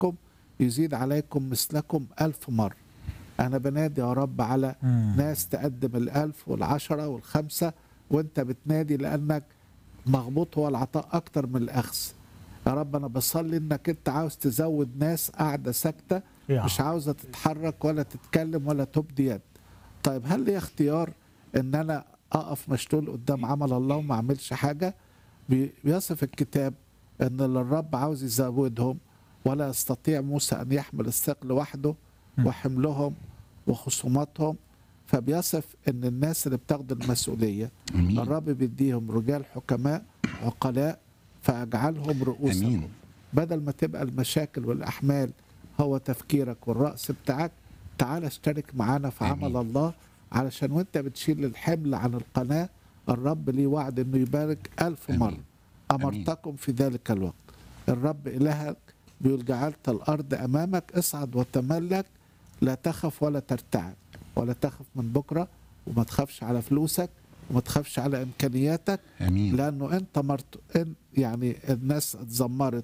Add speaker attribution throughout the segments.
Speaker 1: يبارككم يزيد عليكم مثلكم ألف مرة أنا بنادي يا رب على
Speaker 2: مم.
Speaker 1: ناس تقدم الألف والعشرة والخمسة وانت بتنادي لأنك مغبوط هو العطاء أكتر من الأخذ يا رب أنا بصلي إنك أنت عاوز تزود ناس قاعدة ساكتة
Speaker 2: يا
Speaker 1: مش عاوزة تتحرك ولا تتكلم ولا تبدي يد طيب هل لي اختيار إن أنا أقف مشلول قدام عمل الله وما أعملش حاجة بي- بيصف الكتاب ان اللي الرب عاوز يزودهم ولا يستطيع موسى ان يحمل الثقل وحده
Speaker 2: م.
Speaker 1: وحملهم وخصوماتهم فبيصف ان الناس اللي بتاخد المسؤوليه
Speaker 3: امين
Speaker 1: الرب بيديهم رجال حكماء عقلاء فاجعلهم رؤوسا
Speaker 3: امين
Speaker 1: بدل ما تبقى المشاكل والاحمال هو تفكيرك والراس بتاعك تعال اشترك معانا في عمل
Speaker 3: آمين.
Speaker 1: الله علشان وانت بتشيل الحمل عن القناه الرب ليه وعد انه يبارك ألف
Speaker 3: آمين.
Speaker 1: مره امرتكم في ذلك الوقت الرب الهك بيقول جعلت الارض امامك اصعد وتملك لا تخف ولا ترتعب ولا تخف من بكره وما تخافش على فلوسك وما تخافش على امكانياتك
Speaker 3: امين
Speaker 1: لانه انت مرت إن يعني الناس اتذمرت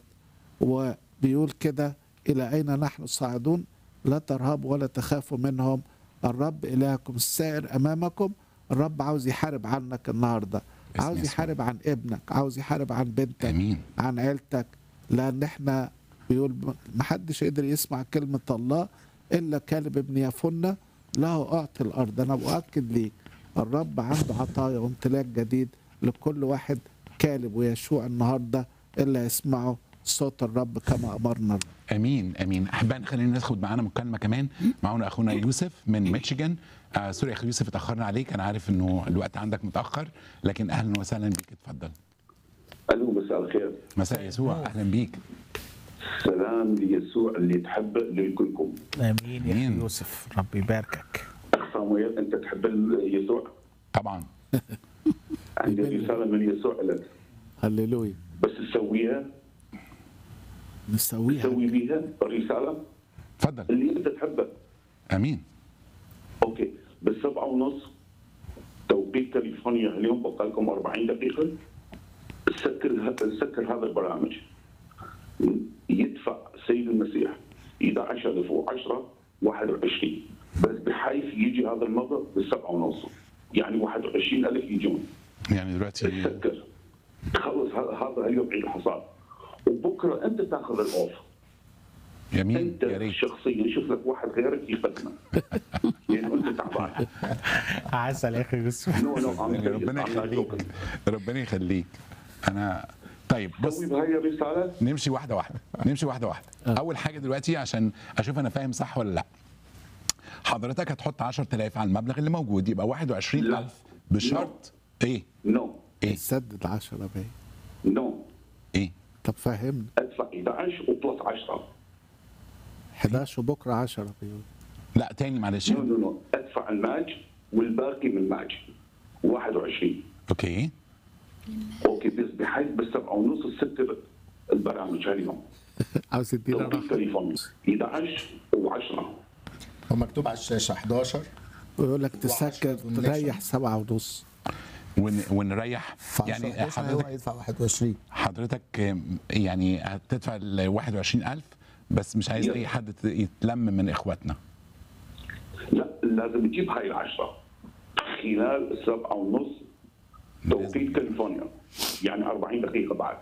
Speaker 1: وبيقول كده الى اين نحن صاعدون لا ترهبوا ولا تخافوا منهم الرب الهكم السائر امامكم الرب عاوز يحارب عنك النهارده
Speaker 3: باسم
Speaker 1: عاوز
Speaker 3: يسوع.
Speaker 1: يحارب عن ابنك عاوز يحارب عن بنتك
Speaker 3: امين
Speaker 1: عن عيلتك لان احنا بيقول ما حدش قدر يسمع كلمه الله الا كالب ابن يفنة له اعطي الارض انا باكد ليك الرب عنده عطايا وامتلاك جديد لكل واحد كالب ويشوع النهارده الا يسمعوا صوت الرب كما امرنا الرب.
Speaker 3: امين امين احبائي خلينا ناخد معانا مكالمه كمان معانا اخونا يوسف من ميشيغان آه سوري يا اخي يوسف اتاخرنا عليك انا عارف انه الوقت عندك متاخر لكن اهلا وسهلا بيك اتفضل
Speaker 4: الو مساء الخير
Speaker 3: مساء يسوع اهلا بيك
Speaker 4: سلام ليسوع اللي تحبه لكلكم
Speaker 2: امين يا
Speaker 3: آمين.
Speaker 2: أخي يوسف رب يباركك
Speaker 4: اخ صامويل انت تحب ال- يسوع
Speaker 3: طبعا
Speaker 4: عندي رساله من يسوع لك
Speaker 1: هللويا
Speaker 4: بس تسويها
Speaker 1: نسويها
Speaker 4: تسوي بيها الرساله
Speaker 3: اتفضل
Speaker 4: اللي انت تحبه
Speaker 3: امين
Speaker 4: اوكي بالسبعة ونص توقيت كاليفورنيا اليوم بقى لكم 40 دقيقة سكر سكر هذا البرنامج يدفع سيد المسيح 11000 و10 21 بس بحيث يجي هذا المبلغ بالسبعة ونص يعني 21000 يجون
Speaker 3: يعني دلوقتي
Speaker 4: سكر تخلص هذا هذا اليوم عيد الحصاد وبكره انت تاخذ الاوف
Speaker 3: يمين
Speaker 4: انت
Speaker 3: يا ريت
Speaker 4: شخصيا شوف لك واحد غيرك يقدمه يعني انت تعبان
Speaker 2: عسل يا اخي يوسف
Speaker 4: نو نو I'm
Speaker 3: ربنا
Speaker 4: serious. I'm not
Speaker 3: يخليك
Speaker 4: joking.
Speaker 3: ربنا يخليك انا طيب بص
Speaker 4: سوي بهاي الرساله
Speaker 3: نمشي واحده واحده نمشي واحده واحده اول حاجه دلوقتي عشان اشوف انا فاهم صح ولا لا حضرتك هتحط 10000 على المبلغ اللي موجود يبقى 21000 بشرط ايه
Speaker 4: نو
Speaker 3: ايه
Speaker 1: سدد 10 باين
Speaker 4: نو
Speaker 3: ايه
Speaker 1: طب فهمنا
Speaker 4: ادفع 11 وبلس 10
Speaker 1: 11 وبكره 10 بيقول
Speaker 3: لا تاني معلش
Speaker 4: نو نو نو ادفع الماج والباقي من ماج 21
Speaker 3: اوكي
Speaker 4: اوكي بس بحيث بالسبعة ونص الستة البرامج هاليوم
Speaker 1: عاوز يدينا
Speaker 4: توقيت
Speaker 1: رقم
Speaker 4: كاليفورنيا 11 و10
Speaker 5: هو مكتوب على الشاشه 11
Speaker 1: ويقول لك تسكر
Speaker 5: وعشرة donation.
Speaker 1: تريح سبعة ونص
Speaker 3: ون ونريح
Speaker 5: يعني
Speaker 3: يعني
Speaker 5: هو
Speaker 3: حضرتك
Speaker 5: هيدفع 21
Speaker 3: حضرتك آم، يعني هتدفع ال 21000 بس مش عايز
Speaker 4: Yes.
Speaker 3: اي حد ت- يتلم من اخواتنا
Speaker 4: لا لازم تجيب هاي العشرة خلال السبعة ونص توقيت كاليفورنيا يعني 40 دقيقة بعد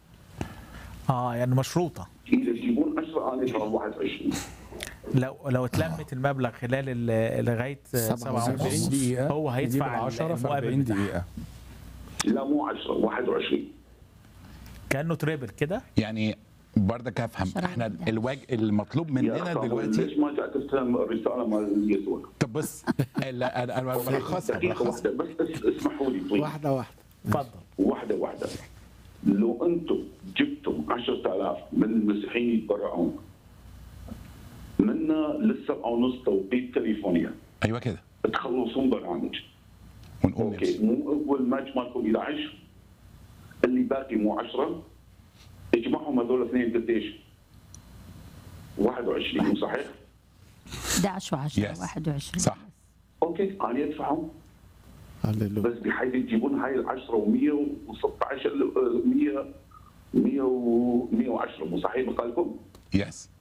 Speaker 2: اه يعني مشروطه
Speaker 4: إذا تجيبون 10 أنا أدفع 21
Speaker 2: لو لو اتلمت المبلغ خلال ال- لغايه
Speaker 1: سبعة
Speaker 2: 47
Speaker 1: ونص.
Speaker 6: دقيقة
Speaker 2: هو هيدفع
Speaker 6: 10 في
Speaker 2: المقابل
Speaker 6: 40
Speaker 2: بتاعها.
Speaker 6: دقيقة
Speaker 4: لا مو 10 21
Speaker 2: كانه تريبل كده
Speaker 3: يعني برضك افهم
Speaker 7: عشرة
Speaker 3: احنا
Speaker 7: وحدة.
Speaker 3: الواج المطلوب
Speaker 4: يا
Speaker 3: مننا
Speaker 4: أخي
Speaker 3: دلوقتي
Speaker 4: ليش ما جاء تستلم الرسالة مال يسوع؟
Speaker 3: طب بص لا انا انا بلخصها
Speaker 4: دقيقة
Speaker 3: بلخصها
Speaker 4: واحدة بس اس- اسمحوا لي طيب
Speaker 1: واحدة واحدة
Speaker 2: اتفضل
Speaker 4: واحدة واحدة لو أنتم جبتم 10000 من المسيحيين يتبرعون منا للسبعة ونص توقيت كاليفورنيا
Speaker 3: ايوه كده
Speaker 4: تخلصون برامج
Speaker 3: ونقوم
Speaker 4: اوكي
Speaker 3: نمشي
Speaker 4: مو اول ماتش مالكم 11 اللي باقي مو 10 اجمعهم هذول اثنين قديش؟ 21 مو صحيح؟
Speaker 7: 11 و10
Speaker 3: Yes.
Speaker 7: 21
Speaker 3: صح
Speaker 4: اوكي انا ادفعهم
Speaker 1: هللويا
Speaker 4: بس بحيث تجيبون هاي ال 10 و116 100 100 و 110 مو صحيح مقالكم؟
Speaker 3: يس